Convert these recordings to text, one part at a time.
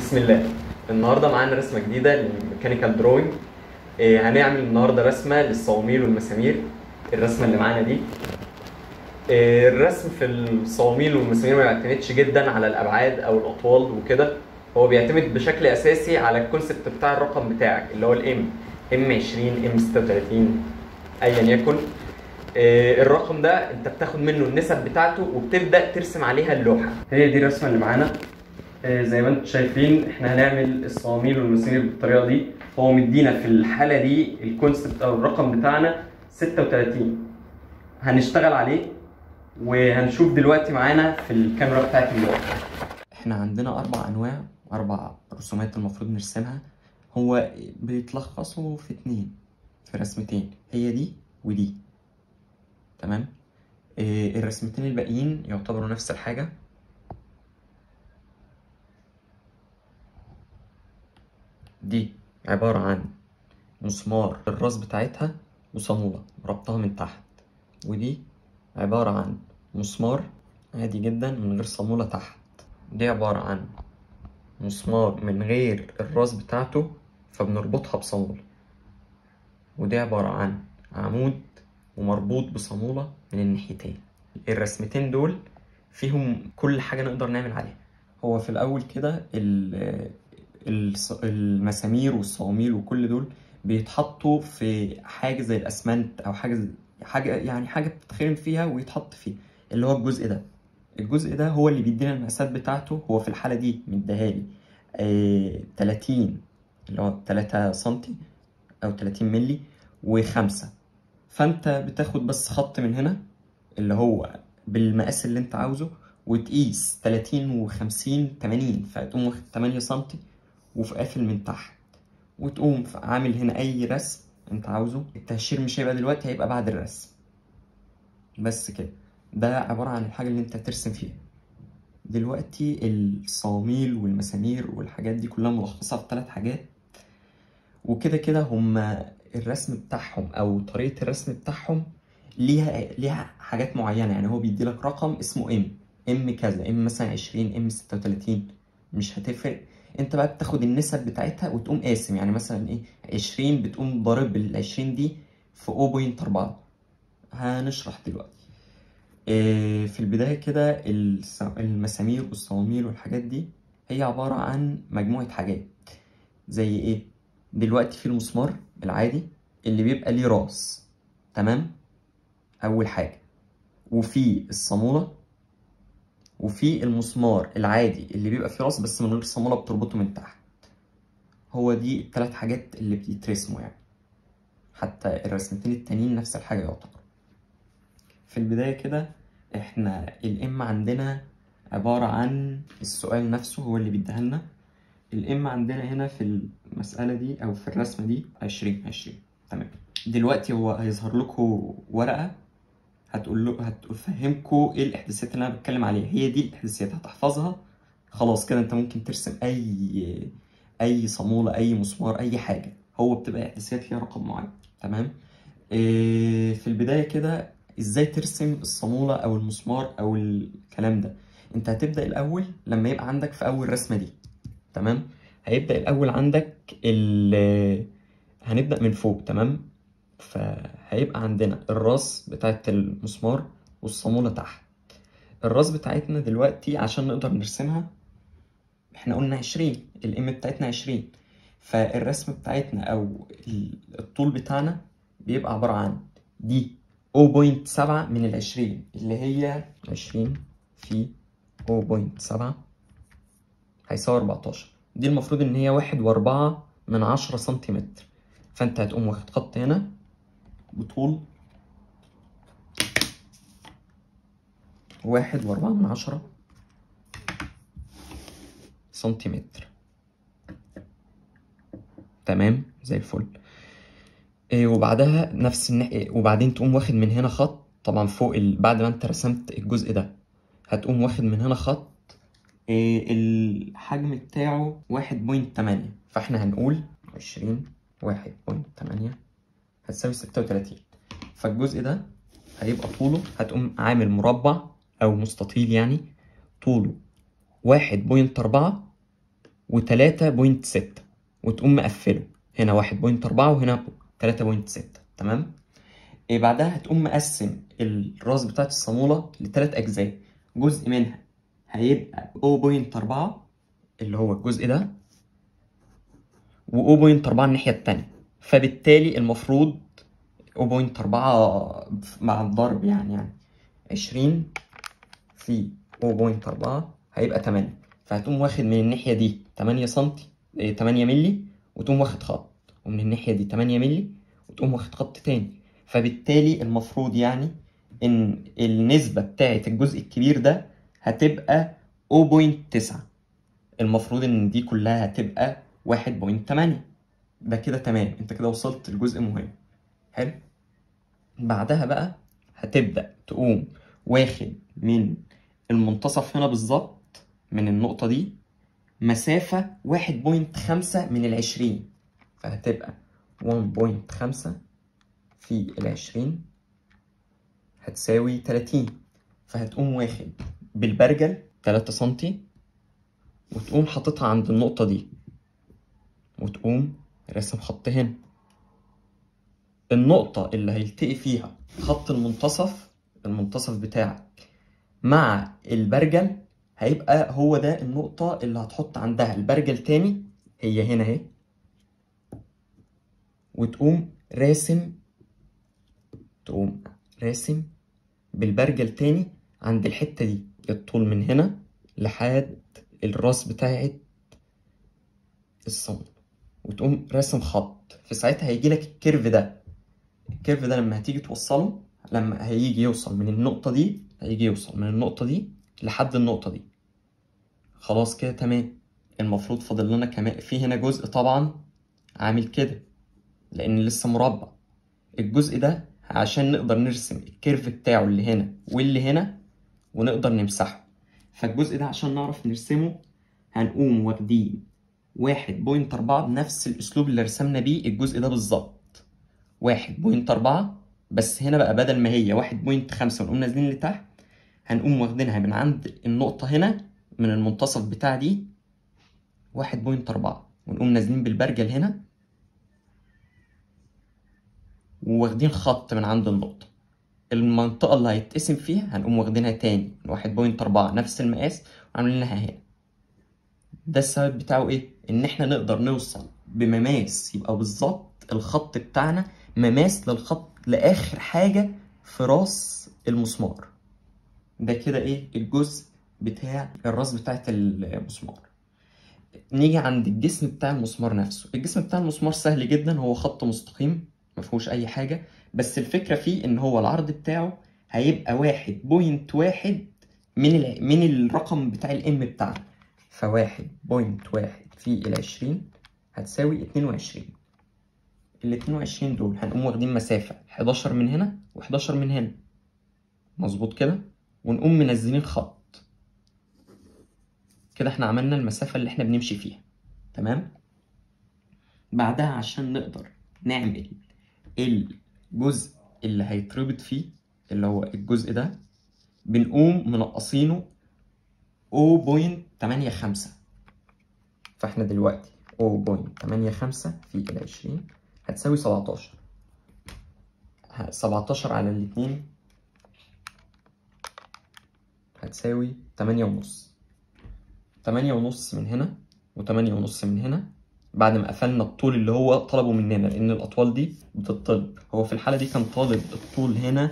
بسم الله النهارده معانا رسمه جديده للميكانيكال دروينج إيه هنعمل النهارده رسمه للصواميل والمسامير الرسمه اللي معانا دي إيه الرسم في الصواميل والمسامير ما بيعتمدش جدا على الابعاد او الاطوال وكده هو بيعتمد بشكل اساسي على الكونسبت بتاع الرقم بتاعك اللي هو الام ام 20 ام 36 ايا يكن إيه الرقم ده انت بتاخد منه النسب بتاعته وبتبدا ترسم عليها اللوحه هي دي الرسمه اللي معانا آه، زي ما انتم شايفين احنا هنعمل الصواميل والمسامير بالطريقه دي هو مدينا في الحاله دي الكونسبت او الرقم بتاعنا 36 هنشتغل عليه وهنشوف دلوقتي معانا في الكاميرا بتاعت اللوحه احنا عندنا اربع انواع اربع رسومات المفروض نرسمها هو بيتلخصوا في اتنين في رسمتين هي دي ودي تمام آه، الرسمتين الباقيين يعتبروا نفس الحاجه دي عبارة عن مسمار الراس بتاعتها وصامولة ربطها من تحت ودي عبارة عن مسمار عادي جدا من غير صامولة تحت دي عبارة عن مسمار من غير الراس بتاعته فبنربطها بصامولة ودي عبارة عن عمود ومربوط بصامولة من الناحيتين الرسمتين دول فيهم كل حاجة نقدر نعمل عليها هو في الأول كده ال- الص- المسامير والصواميل وكل دول بيتحطوا في حاجة زي الأسمنت أو حاجة زي حاجة يعني حاجة بتتخرم فيها ويتحط فيه اللي هو الجزء ده الجزء ده هو اللي بيدينا المقاسات بتاعته هو في الحالة دي مديهالي آه 30 اللي هو 3 سنتي أو 30 ملي وخمسة فأنت بتاخد بس خط من هنا اللي هو بالمقاس اللي أنت عاوزه وتقيس 30 و50 80 فتقوم واخد 8 سنتي وفي قافل من تحت وتقوم عامل هنا اي رسم انت عاوزه التهشير مش هيبقى دلوقتي هيبقى بعد الرسم بس كده ده عبارة عن الحاجة اللي انت هترسم فيها دلوقتي الصواميل والمسامير والحاجات دي كلها ملخصة في ثلاث حاجات وكده كده هما الرسم بتاعهم او طريقة الرسم بتاعهم ليها ليها حاجات معينة يعني هو بيديلك رقم اسمه ام ام كذا ام مثلا 20 ام 36 مش هتفرق انت بقى بتاخد النسب بتاعتها وتقوم قاسم يعني مثلا ايه 20 بتقوم ضارب ال 20 دي في 0.4 هنشرح دلوقتي إيه في البداية كده الس- المسامير والصواميل والحاجات دي هي عبارة عن مجموعة حاجات زي ايه دلوقتي في المسمار العادي اللي بيبقى ليه راس تمام أول حاجة وفي الصامولة وفي المسمار العادي اللي بيبقى فيه راس بس من غير صامولة بتربطه من تحت هو دي التلات حاجات اللي بيترسموا يعني حتى الرسمتين التانيين نفس الحاجة يعتبر في البداية كده احنا الام عندنا عبارة عن السؤال نفسه هو اللي بيديها لنا الام عندنا هنا في المسألة دي او في الرسمة دي عشرين عشرين تمام دلوقتي هو هيظهر لكم ورقة هتقول له هتفهمكم ايه الاحداثيات اللي انا بتكلم عليها هي دي الاحداثيات هتحفظها خلاص كده انت ممكن ترسم اي اي صامولة اي مسمار اي حاجة هو بتبقى احداثيات ليها رقم معين تمام إيه في البداية كده ازاي ترسم الصامولة او المسمار او الكلام ده انت هتبدأ الاول لما يبقى عندك في اول رسمة دي تمام هيبدأ الاول عندك ال هنبدأ من فوق تمام فهيبقى عندنا الراس بتاعت المسمار والصامولة تحت الراس بتاعتنا دلوقتي عشان نقدر نرسمها احنا قلنا عشرين الام بتاعتنا عشرين فالرسم بتاعتنا او ال- الطول بتاعنا بيبقى عبارة عن دي 0.7 من العشرين اللي هي عشرين في 0.7 هيساوي 14 دي المفروض ان هي واحد واربعة من عشرة سنتيمتر فانت هتقوم واخد خط هنا بطول واحد واربعة من عشرة سنتيمتر تمام زي الفل إيه وبعدها نفس الناحية وبعدين تقوم واخد من هنا خط طبعا فوق ال... بعد ما انت رسمت الجزء ده هتقوم واخد من هنا خط إيه الحجم بتاعه واحد بوينت تمانية فاحنا هنقول عشرين واحد بوينت تمانية هتساوي ستة وتلاتين فالجزء ده هيبقى طوله هتقوم عامل مربع أو مستطيل يعني طوله واحد بوينت أربعة وتلاتة بوينت ستة وتقوم مقفله هنا واحد بوينت أربعة وهنا تلاتة بوينت ستة تمام إيه بعدها هتقوم مقسم الراس بتاعت الصامولة لتلات أجزاء جزء منها هيبقى 0.4 اللي هو الجزء ده و 0.4 الناحية التانية فبالتالي المفروض 0.4 مع الضرب يعني يعني 20 في 0.4 هيبقى 8 فهتقوم واخد من الناحية دي 8 سنتي 8 ملي وتقوم واخد خط ومن الناحية دي 8 ملي وتقوم واخد خط تاني فبالتالي المفروض يعني إن النسبة بتاعت الجزء الكبير ده هتبقى 0.9 المفروض إن دي كلها هتبقى 1.8 ده كده تمام انت كده وصلت لجزء مهم حلو بعدها بقى هتبدأ تقوم واخد من المنتصف هنا بالظبط من النقطة دي مسافة واحد بوينت خمسة من العشرين فهتبقى 1.5 في العشرين هتساوي تلاتين فهتقوم واخد بالبرجل تلاتة سنتي وتقوم حاططها عند النقطة دي وتقوم راسم خط هنا النقطة اللي هيلتقي فيها خط المنتصف المنتصف بتاعك مع البرجل هيبقى هو ده النقطة اللي هتحط عندها البرجل تاني هي هنا اهي وتقوم راسم تقوم راسم بالبرجل تاني عند الحتة دي الطول من هنا لحد الراس بتاعت الصمت وتقوم راسم خط في ساعتها هيجي لك الكيرف ده الكيرف ده لما هتيجي توصله لما هيجي يوصل من النقطة دي هيجي يوصل من النقطة دي لحد النقطة دي خلاص كده تمام المفروض فاضل لنا كمان في هنا جزء طبعا عامل كده لأن لسه مربع الجزء ده عشان نقدر نرسم الكيرف بتاعه اللي هنا واللي هنا ونقدر نمسحه فالجزء ده عشان نعرف نرسمه هنقوم واخدين واحد بوينت أربعة بنفس الأسلوب اللي رسمنا بيه الجزء ده بالظبط واحد بوينت أربعة بس هنا بقى بدل ما هي واحد بوينت خمسة ونقوم نازلين لتحت هنقوم واخدينها من عند النقطة هنا من المنتصف بتاع دي واحد بوينت أربعة ونقوم نازلين بالبرجل هنا وواخدين خط من عند النقطة المنطقة اللي هيتقسم فيها هنقوم واخدينها تاني واحد بوينت أربعة نفس المقاس وعاملينها هنا ده السبب بتاعه ايه؟ ان احنا نقدر نوصل بمماس يبقى بالظبط الخط بتاعنا مماس للخط لاخر حاجة في راس المسمار ده كده ايه الجزء بتاع الراس بتاعت المسمار نيجي عند الجسم بتاع المسمار نفسه الجسم بتاع المسمار سهل جدا هو خط مستقيم مفيهوش اي حاجة بس الفكرة فيه ان هو العرض بتاعه هيبقى واحد بوينت واحد من ال... من الرقم بتاع الام بتاعنا فواحد بوينت واحد في العشرين هتساوي اتنين وعشرين الاتنين وعشرين دول هنقوم واخدين مسافة حداشر من هنا وحداشر من هنا مظبوط كده ونقوم منزلين خط كده احنا عملنا المسافة اللي احنا بنمشي فيها تمام بعدها عشان نقدر نعمل الجزء اللي هيتربط فيه اللي هو الجزء ده بنقوم منقصينه 0.85 فاحنا دلوقتي 0.85 في العشرين هتساوي 17 17 على الاتنين هتساوي تمانية ونص تمانية ونص من هنا وتمانية ونص من هنا بعد ما قفلنا الطول اللي هو طلبه مننا لأن الأطوال دي بتطلب هو في الحالة دي كان طالب الطول هنا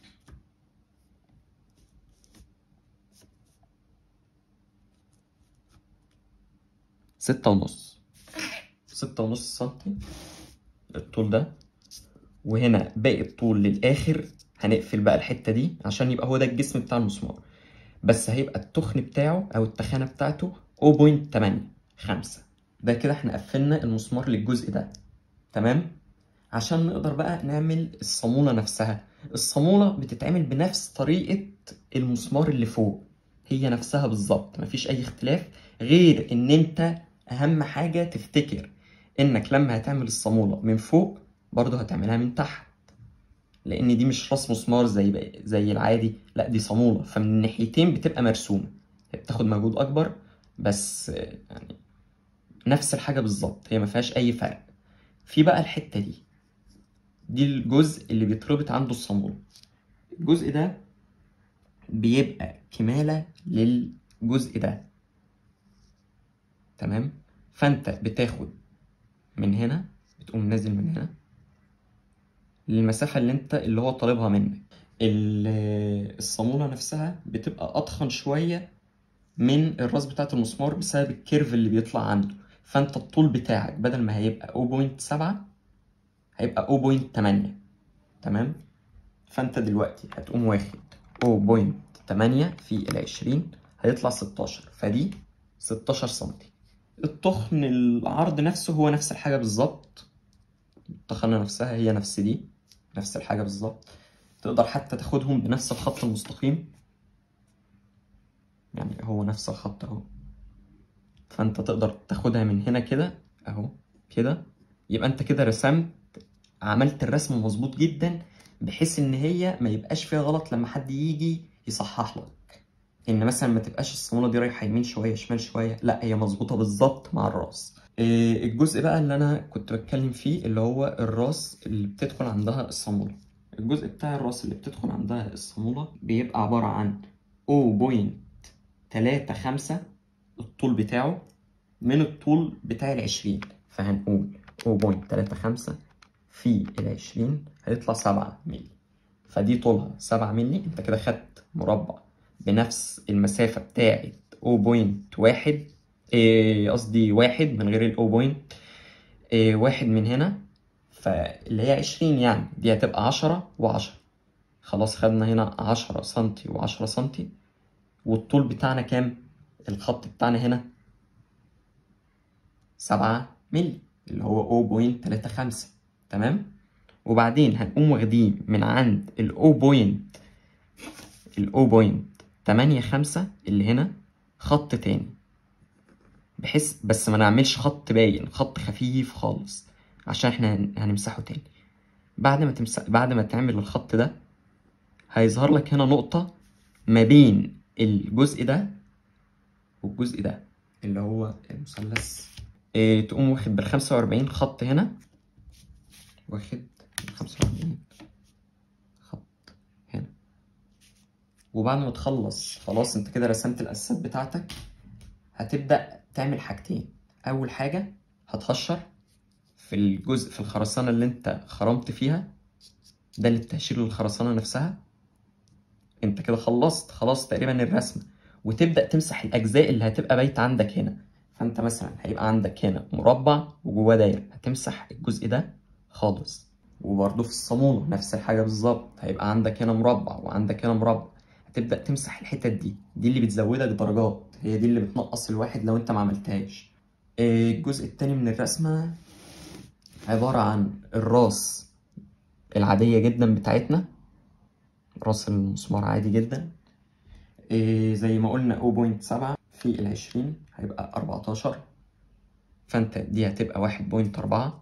ستة ونص ستة ونص سنتي الطول ده وهنا باقي الطول للآخر هنقفل بقى الحتة دي عشان يبقى هو ده الجسم بتاع المسمار بس هيبقى التخن بتاعه أو التخانة بتاعته 0.8 خمسة ده كده احنا قفلنا المسمار للجزء ده تمام عشان نقدر بقى نعمل الصامولة نفسها الصامولة بتتعمل بنفس طريقة المسمار اللي فوق هي نفسها بالظبط مفيش أي اختلاف غير إن أنت أهم حاجة تفتكر إنك لما هتعمل الصامولة من فوق برضه هتعملها من تحت لأن دي مش راس مسمار زي زي العادي لا دي صامولة فمن الناحيتين بتبقى مرسومة بتاخد مجهود أكبر بس يعني نفس الحاجة بالظبط هي ما فيهاش أي فرق في بقى الحتة دي دي الجزء اللي بيتربط عنده الصامولة الجزء ده بيبقى كمالة للجزء ده تمام فانت بتاخد من هنا بتقوم نازل من هنا للمسافة اللي انت اللي هو طالبها منك ال- الصامولة نفسها بتبقى أتخن شوية من الراس بتاعة المسمار بسبب الكيرف اللي بيطلع عنده فانت الطول بتاعك بدل ما هيبقى 0.7 هيبقى 0.8 تمام فانت دلوقتي هتقوم واخد 0.8 في العشرين هيطلع 16 فدي 16 سنتي التخن العرض نفسه هو نفس الحاجة بالظبط التخانة نفسها هي نفس دي نفس الحاجة بالظبط تقدر حتى تاخدهم بنفس الخط المستقيم يعني هو نفس الخط اهو فانت تقدر تاخدها من هنا كده اهو كده يبقى انت كده رسمت عملت الرسم مظبوط جدا بحيث ان هي ما يبقاش فيها غلط لما حد يجي يصحح لك ان مثلا ما تبقاش الصامولة دي رايحة يمين شوية شمال شوية لا هي مظبوطة بالظبط مع الراس إيه الجزء بقى اللي انا كنت بتكلم فيه اللي هو الراس اللي بتدخل عندها الصامولة الجزء بتاع الراس اللي بتدخل عندها الصامولة بيبقى عبارة عن 0.35 الطول بتاعه من الطول بتاع العشرين فهنقول 0.35 في العشرين هيطلع سبعة مللي فدي طولها سبعة مللي انت كده خدت مربع بنفس المسافة بتاعت 0.1 إيه، قصدي واحد من غير ال 0. إيه، واحد من هنا فاللي هي عشرين يعني دي هتبقى عشرة وعشرة خلاص خدنا هنا عشرة سنتي وعشرة سنتي والطول بتاعنا كام؟ الخط بتاعنا هنا سبعة مللي اللي هو 0.35 تمام وبعدين هنقوم واخدين من عند ال 0. ال 0.85 اللي هنا خط تاني بحيث بس ما نعملش خط باين خط خفيف خالص عشان احنا هن- هنمسحه تاني بعد ما تمسح بعد ما تعمل الخط ده هيظهر لك هنا نقطة ما بين الجزء ده والجزء ده اللي هو المثلث إيه تقوم واخد بالخمسة وأربعين خط هنا واخد بالخمسة وأربعين خط هنا وبعد ما تخلص خلاص انت كده رسمت الأساسات بتاعتك هتبدأ تعمل حاجتين أول حاجة هتهشر في الجزء في الخرسانة اللي انت خرمت فيها ده اللي التهشير للخرسانة نفسها انت كده خلصت خلاص تقريبا الرسمة وتبدأ تمسح الأجزاء اللي هتبقى بايتة عندك هنا فانت مثلا هيبقى عندك هنا مربع وجواه دايرة هتمسح الجزء ده خالص وبرضه في الصامولة نفس الحاجة بالظبط هيبقى عندك هنا مربع وعندك هنا مربع هتبدأ تمسح الحتت دي دي اللي بتزودك درجات هي دي اللي بتنقص الواحد لو انت ما عملتهاش آه، الجزء التاني من الرسمة عبارة عن الراس العادية جدا بتاعتنا راس المسمار عادي جدا إيه زي ما قلنا 0.7 في العشرين هيبقى 14 فانت دي هتبقى واحد بوينت أربعة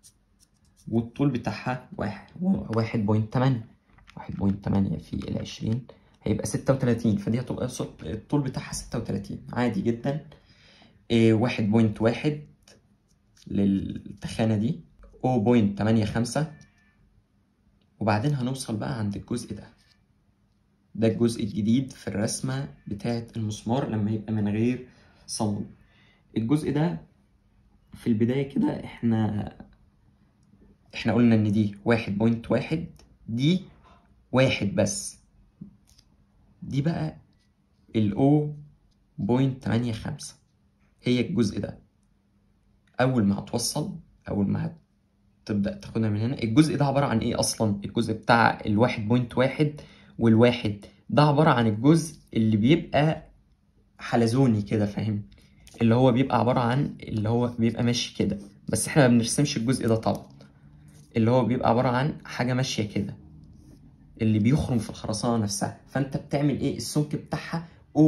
والطول بتاعها واحد واحد بوينت تمانية واحد بوينت تمانية في العشرين هيبقى ستة وتلاتين فدي هتبقى صوت- الطول بتاعها ستة وتلاتين عادي جدا إيه واحد بوينت واحد للتخانة دي 0.85 وبعدين هنوصل بقى عند الجزء ده ده الجزء الجديد في الرسمة بتاعة المسمار لما يبقى من غير صمود الجزء ده في البداية كده احنا احنا قلنا ان دي واحد بوينت واحد دي واحد بس دي بقى ال O.85 هي الجزء ده أول ما هتوصل أول ما هتبدأ تاخدها من هنا الجزء ده عبارة عن إيه أصلا الجزء بتاع الواحد بوينت واحد والواحد ده عبارة عن الجزء اللي بيبقى حلزوني كده فاهم اللي هو بيبقى عبارة عن اللي هو بيبقى ماشي كده بس احنا ما بنرسمش الجزء ده طبعا اللي هو بيبقى عبارة عن حاجة ماشية كده اللي بيخرم في الخرسانة نفسها فانت بتعمل ايه السمك بتاعها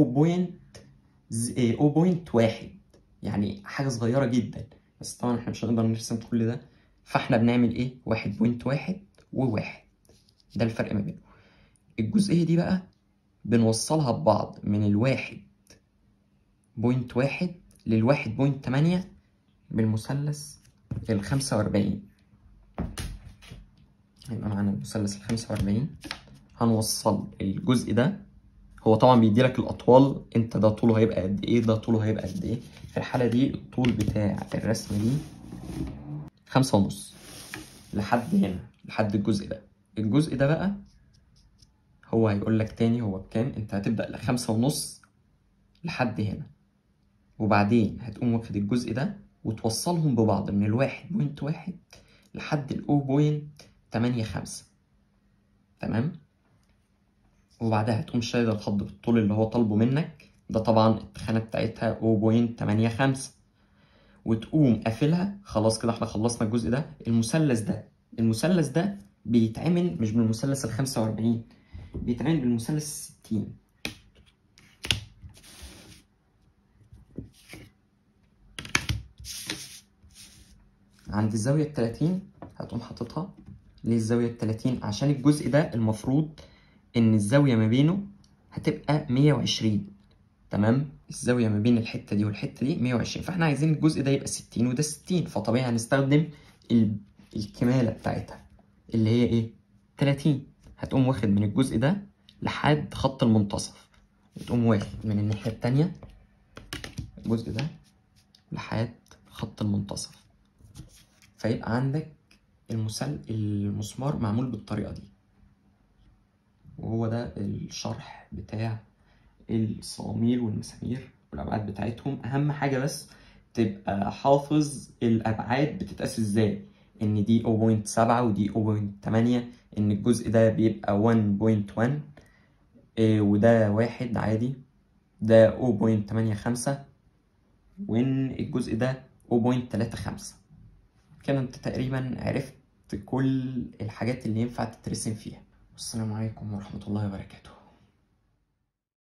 0.1 يعني حاجة صغيرة جدا بس طبعا احنا مش هنقدر نرسم كل ده فاحنا بنعمل ايه 1.1 وواحد ده الفرق ما بينهم الجزئية دي بقى بنوصلها ببعض من الواحد بوينت واحد للواحد بوينت تمانية بالمثلث الخمسة وأربعين هيبقى معانا المثلث الخمسة وأربعين هنوصل الجزء ده هو طبعا بيديلك الأطوال انت ده طوله هيبقى قد ايه ده طوله هيبقى قد ايه في الحالة دي الطول بتاع الرسمة دي خمسة ونص لحد هنا لحد الجزء ده الجزء ده بقى هو هيقول لك تاني هو بكام انت هتبدأ لخمسة ونص لحد هنا وبعدين هتقوم واخد الجزء ده وتوصلهم ببعض من الواحد بوينت واحد لحد الأو بوينت تمانية خمسة تمام وبعدها هتقوم شايل الخط بالطول اللي هو طالبه منك ده طبعا التخانة بتاعتها 0.85 وتقوم قافلها خلاص كده احنا خلصنا الجزء ده المثلث ده المثلث ده بيتعمل مش بالمثلث ال 45 بيتعمل بالمثلث 60 عند الزاوية التلاتين هتقوم حاططها ليه الزاوية التلاتين عشان الجزء ده المفروض إن الزاوية ما بينه هتبقى مية وعشرين تمام الزاوية ما بين الحتة دي والحتة دي مية وعشرين فاحنا عايزين الجزء ده يبقى ستين وده ستين فطبيعي هنستخدم ال... الكمالة بتاعتها اللي هي ايه تلاتين هتقوم واخد من الجزء ده لحد خط المنتصف وتقوم واخد من الناحية التانية الجزء ده لحد خط المنتصف فيبقى عندك المسل المسمار معمول بالطريقة دي وهو ده الشرح بتاع الصواميل والمسامير والأبعاد بتاعتهم أهم حاجة بس تبقى حافظ الأبعاد بتتقاس إزاي إن دي 0.7 ودي 0.8 إن الجزء ده بيبقى 1.1 إيه وده واحد عادي ده 0.85 وإن الجزء ده 0.35 كده انت تقريبا عرفت كل الحاجات اللي ينفع تترسم فيها والسلام عليكم ورحمة الله وبركاته